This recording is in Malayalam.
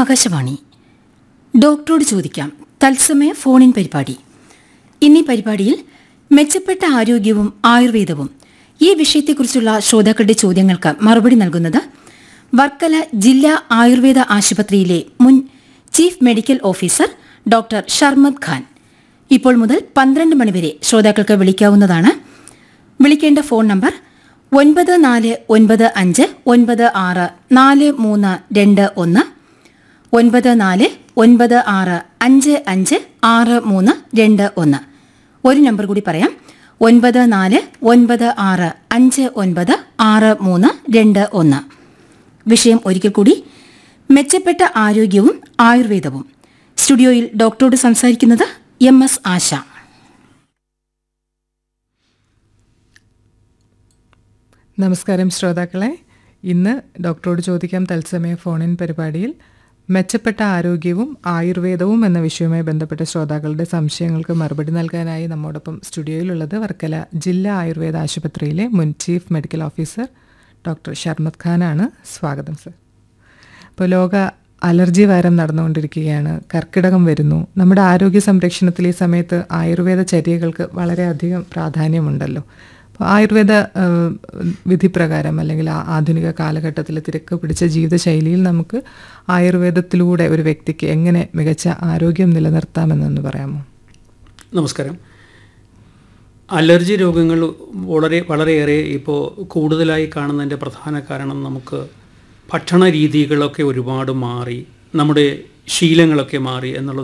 ആകാശവാണി ഡോക്ടറോട് ചോദിക്കാം തത്സമയ ഫോണിൻ പരിപാടി ഇന്നീ പരിപാടിയിൽ മെച്ചപ്പെട്ട ആരോഗ്യവും ആയുർവേദവും ഈ വിഷയത്തെക്കുറിച്ചുള്ള ശ്രോതാക്കളുടെ ചോദ്യങ്ങൾക്ക് മറുപടി നൽകുന്നത് വർക്കല ജില്ലാ ആയുർവേദ ആശുപത്രിയിലെ മുൻ chief medical officer doctor Sharmad Khan ഇപ്പോൾ മുതൽ പന്ത്രണ്ട് മണിവരെ ശ്രോതാക്കൾക്ക് വിളിക്കാവുന്നതാണ് വിളിക്കേണ്ട ഫോൺ നമ്പർ ഒൻപത് നാല് ഒൻപത് അഞ്ച് ഒൻപത് ആറ് നാല് മൂന്ന് രണ്ട് ഒന്ന് ഒൻപത് നാല് ഒൻപത് ആറ് അഞ്ച് അഞ്ച് ആറ് മൂന്ന് രണ്ട് ഒന്ന് ഒരു നമ്പർ കൂടി പറയാം ഒൻപത് നാല് ഒൻപത് ആറ് അഞ്ച് ഒൻപത് ആറ് മൂന്ന് രണ്ട് ഒന്ന് വിഷയം ഒരിക്കൽ കൂടി മെച്ചപ്പെട്ട ആരോഗ്യവും ആയുർവേദവും സ്റ്റുഡിയോയിൽ ഡോക്ടറോട് സംസാരിക്കുന്നത് എം എസ് ആശ നമസ്കാരം ശ്രോതാക്കളെ ഇന്ന് ഡോക്ടറോട് ചോദിക്കാം തത്സമയ ഫോണിൻ പരിപാടിയിൽ മെച്ചപ്പെട്ട ആരോഗ്യവും ആയുർവേദവും എന്ന വിഷയവുമായി ബന്ധപ്പെട്ട ശ്രോതാക്കളുടെ സംശയങ്ങൾക്ക് മറുപടി നൽകാനായി നമ്മോടൊപ്പം സ്റ്റുഡിയോയിലുള്ളത് വർക്കല ജില്ലാ ആയുർവേദ ആശുപത്രിയിലെ മുൻ chief medical officer doctor Sharmad ഖാനാണ് സ്വാഗതം സർ ഇപ്പോൾ ലോക അലർജി വാരം നടന്നുകൊണ്ടിരിക്കുകയാണ് കർക്കിടകം വരുന്നു നമ്മുടെ ആരോഗ്യ സംരക്ഷണത്തിൽ ഈ സമയത്ത് ആയുർവേദ ചര്യകൾക്ക് വളരെയധികം പ്രാധാന്യമുണ്ടല്ലോ അപ്പോൾ ആയുർവേദ ആ, വിധിപ്രകാരം അല്ലെങ്കിൽ ആ ആധുനിക കാലഘട്ടത്തിൽ തിരക്ക് പിടിച്ച ജീവിതശൈലിയിൽ നമുക്ക് ആയുർവേദത്തിലൂടെ ഒരു വ്യക്തിക്ക് എങ്ങനെ മികച്ച ആരോഗ്യം നിലനിർത്താമെന്നൊന്ന് പറയാമോ നമസ്കാരം അലർജി രോഗങ്ങൾ വളരെ വളരെയേറെ ഇപ്പോൾ കൂടുതലായി കാണുന്നതിൻ്റെ പ്രധാന കാരണം നമുക്ക് ഭക്ഷണ രീതികളൊക്കെ ഒരുപാട് മാറി നമ്മുടെ ശീലങ്ങളൊക്കെ മാറി എന്നുള്ളത്